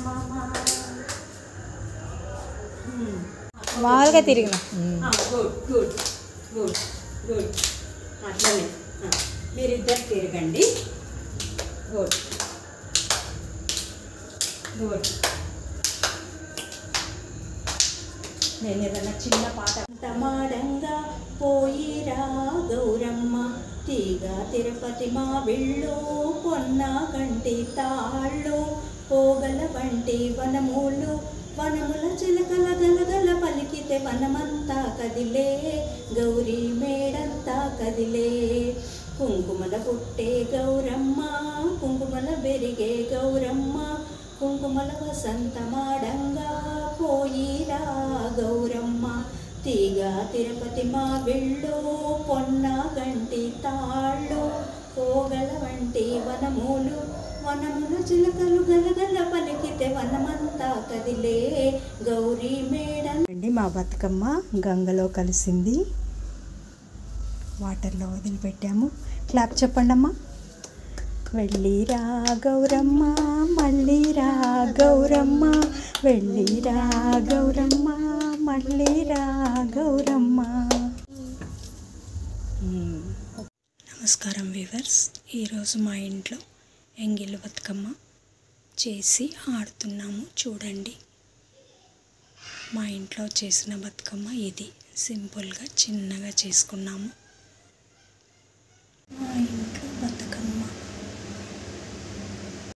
చందమామ మామూలుగా తిరిగిన good good good good అట్లనే ఆ, మీరిద్దరు తిరగండి గుడ్ గుడ్ నేను ఏదైనా చిన్న పాట టమాడంగా పోయిరా గౌరమ్మ తీగ తిరుపతి మా విళ్ళు పొన్న గంటి తాళ్ళు పోగల వంటి వనములు వనముల చిలకల గలగల పలికితే వనమంతా కదిలే గౌరీ మేడంతా కదిలే కుంకుమల పుట్టే గౌరమ్మ కుంకుమల బెరిగే గౌరమ్మ కుంకుమల వసంతమాడంగా పోయిరా గౌరమ్మ తీగ తిరుపతి మా వెళ్ళు పొన్న గంటి తాళ్ళు పోగల వంటి వనములు వనముల చిలకలు గలగల పలికితే వనమంతా కదిలే గౌరీ మేడం అండి మా బతుకమ్మ గంగలో కలిసింది వాటర్లో వదిలిపెట్టాము క్లాప్ చెప్పండి అమ్మా వెళ్ళిరా గౌరమ్మ మళ్ళీ రా గౌరమ్మ వెళ్ళిరా గౌరమ్మ మళ్ళీ రా గౌరమ్మ నమస్కారం వివర్స్ ఈరోజు మా ఇంట్లో ఎంగిల్ బతుకమ్మ చేసి ఆడుతున్నాము చూడండి మా ఇంట్లో చేసిన బతుకమ్మ ఇది సింపుల్గా చిన్నగా చేసుకున్నాము